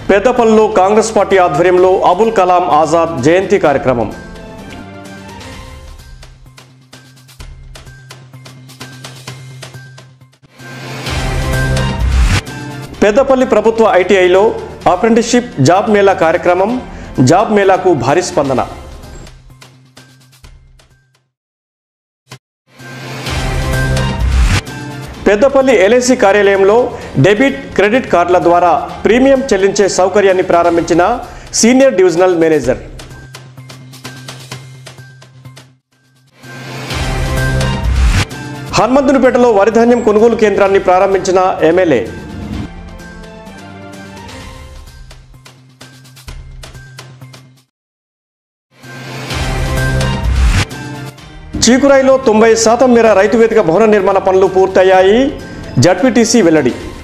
పెద్దపల్లిలో కాంగ్రెస్ పార్టీ ఆధ్వర్యంలో అబుల్ కలాం ఆజాద్ జయంతి కార్యక్రమం పెద్దపల్లి ప్రభుత్వ ఐటీఐలో అప్రెంటిస్షిప్ జాబ్ మేళా కార్యక్రమం జాబ్ మేళాకు భారీ స్పందన పెద్దపల్లి ఎల్ఐసి కార్యాలయంలో డెబిట్ క్రెడిట్ కార్డుల ద్వారా ప్రీమియం చెల్లించే సౌకర్యాన్ని ప్రారంభించిన సీనియర్ డివిజనల్ మేనేజర్ హనుమంతునిపేటలో వరిధాన్యం కొనుగోలు కేంద్రాన్ని ప్రారంభించిన ఎమ్మెల్యే చీకురాయిలో తొంభై శాతం మేర రైతు వేదిక భవన నిర్మాణ పనులు పూర్తయ్యాయి జడ్పీటీసీ వెల్లడి